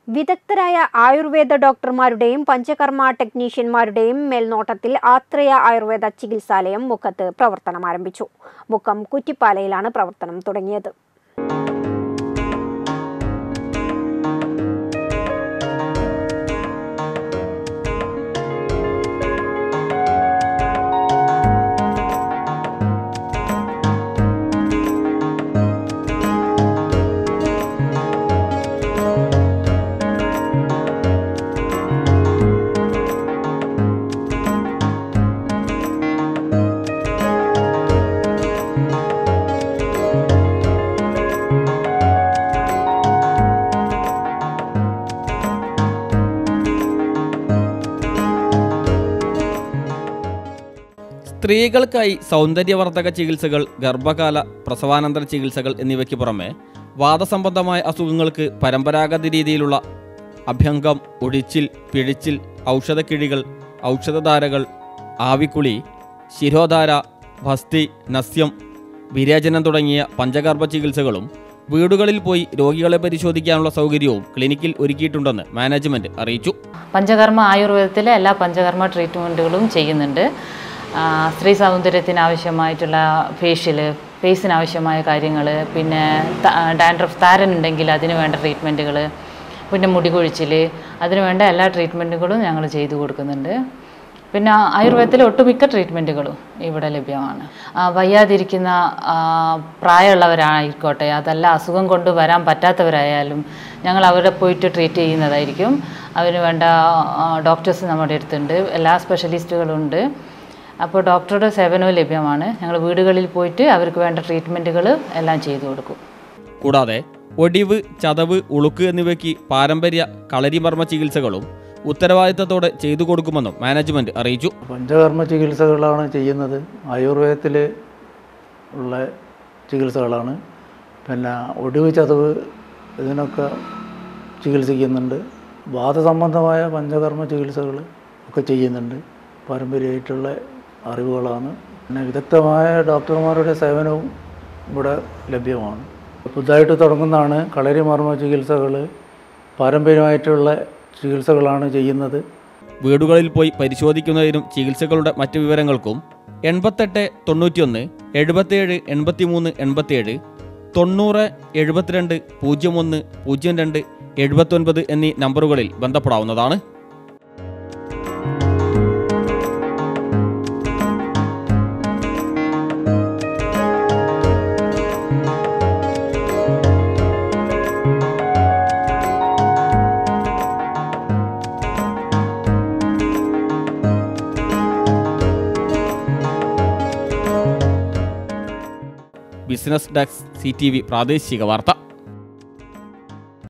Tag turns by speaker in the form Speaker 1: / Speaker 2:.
Speaker 1: വിദഗ്ധരായ ആയുർവേദ ഡോക്ടർമാരുടെയും പഞ്ചകർമ്മ ടെക്നീഷ്യന്മാരുടെയും മേൽനോട്ടത്തിൽ ആത്രേയ ആയുർവേദ ചികിത്സാലയം മുക്കത്ത് പ്രവർത്തനം ആരംഭിച്ചു മുക്കം കുറ്റിപ്പാലയിലാണ് പ്രവർത്തനം തുടങ്ങിയത്
Speaker 2: സ്ത്രീകൾക്കായി സൗന്ദര്യവർദ്ധക ചികിത്സകൾ ഗർഭകാല പ്രസവാനന്തര ചികിത്സകൾ എന്നിവയ്ക്ക് പുറമെ വാദസംബന്ധമായ അസുഖങ്ങൾക്ക് പരമ്പരാഗത രീതിയിലുള്ള അഭ്യംഗം ഒഴിച്ചിൽ പിഴിച്ചിൽ ഔഷധക്കിഴികൾ ഔഷധധാരകൾ ആവിക്കുളി ശിരോധാര ഭസ്തി നസ്യം വിരേചനം തുടങ്ങിയ പഞ്ചഗർഭ ചികിത്സകളും വീടുകളിൽ പോയി രോഗികളെ പരിശോധിക്കാനുള്ള സൗകര്യവും ക്ലിനിക്കിൽ ഒരുക്കിയിട്ടുണ്ടെന്ന് മാനേജ്മെന്റ് അറിയിച്ചു
Speaker 3: പഞ്ചകർമ്മ ആയുർവേദത്തിലെ എല്ലാ പഞ്ചകർമ്മ ട്രീറ്റ്മെൻറ്റുകളും ചെയ്യുന്നുണ്ട് ആ, സ്ത്രീ സൗന്ദര്യത്തിന് ആവശ്യമായിട്ടുള്ള ഫേഷ്യൽ ഫേസിന് ആവശ്യമായ കാര്യങ്ങൾ പിന്നെ ഡാൻഡ്രഫ് താരൻ ഉണ്ടെങ്കിൽ അതിന് വേണ്ട ട്രീറ്റ്മെൻറ്റുകൾ പിന്നെ മുടി കൊഴിച്ചിൽ അതിന് വേണ്ട എല്ലാ ട്രീറ്റ്മെൻറ്റുകളും ഞങ്ങൾ ചെയ്തു കൊടുക്കുന്നുണ്ട് പിന്നെ ആയുർവേദത്തിലെ ഒട്ടുമിക്ക ട്രീറ്റ്മെൻറ്റുകളും ഇവിടെ ലഭ്യമാണ് ആ, വയ്യാതിരിക്കുന്ന ആ, പ്രായമുള്ളവരായിക്കോട്ടെ അതല്ല അസുഖം കൊണ്ട് വരാൻ പറ്റാത്തവരായാലും ഞങ്ങൾ അവരെ പോയിട്ട് ട്രീറ്റ് ചെയ്യുന്നതായിരിക്കും അതിന് വേണ്ട ഡോക്ടേഴ്സ് നമ്മുടെ അടുത്തുണ്ട് എല്ലാ സ്പെഷ്യലിസ്റ്റുകളുണ്ട് അപ്പോൾ ഡോക്ടറുടെ സേവനവും ലഭ്യമാണ് ഞങ്ങൾ വീടുകളിൽ പോയിട്ട് അവർക്ക് വേണ്ട ട്രീറ്റ്മെൻറ്റുകൾ എല്ലാം ചെയ്തു കൊടുക്കും
Speaker 2: കൂടാതെ ഒടിവ് ചതവ് ഉളുക്ക് എന്നിവയ്ക്ക് പാരമ്പര്യ കളരിമർമ്മ ചികിത്സകളും ഉത്തരവാദിത്തത്തോടെ ചെയ്തു കൊടുക്കുമെന്നും മാനേജ്മെന്റ് അറിയിച്ചു
Speaker 4: പഞ്ചകർമ്മ ചികിത്സകളാണ് ചെയ്യുന്നത് ആയുർവേദത്തിൽ ഉള്ള ചികിത്സകളാണ് പിന്നെ ഒടിവ് ചതവ് ഇതിനൊക്കെ ചികിത്സിക്കുന്നുണ്ട് വാദസംബന്ധമായ പഞ്ചകർമ്മ ചികിത്സകൾ ഒക്കെ ചെയ്യുന്നുണ്ട് പാരമ്പര്യമായിട്ടുള്ള അറിവുകളാണ് പിന്നെ വിദഗ്ധമായ ഡോക്ടർമാരുടെ സേവനവും ഇവിടെ ലഭ്യമാണ് പുതുതായിട്ട് തുടങ്ങുന്നതാണ് കളരി മർമ്മ ചികിത്സകൾ പാരമ്പര്യമായിട്ടുള്ള ചികിത്സകളാണ് ചെയ്യുന്നത്
Speaker 2: വീടുകളിൽ പോയി പരിശോധിക്കുന്നതിനും ചികിത്സകളുടെ മറ്റു വിവരങ്ങൾക്കും എൺപത്തെട്ട് തൊണ്ണൂറ്റിയൊന്ന് എഴുപത്തേഴ് എൺപത്തിമൂന്ന് എൺപത്തിയേഴ് തൊണ്ണൂറ് എഴുപത്തിരണ്ട് പൂജ്യം ഒന്ന് പൂജ്യം രണ്ട് എഴുപത്തൊൻപത് എന്നീ നമ്പറുകളിൽ ബന്ധപ്പെടാവുന്നതാണ് business desk C T V പ്രാദേശിക വാർത്ത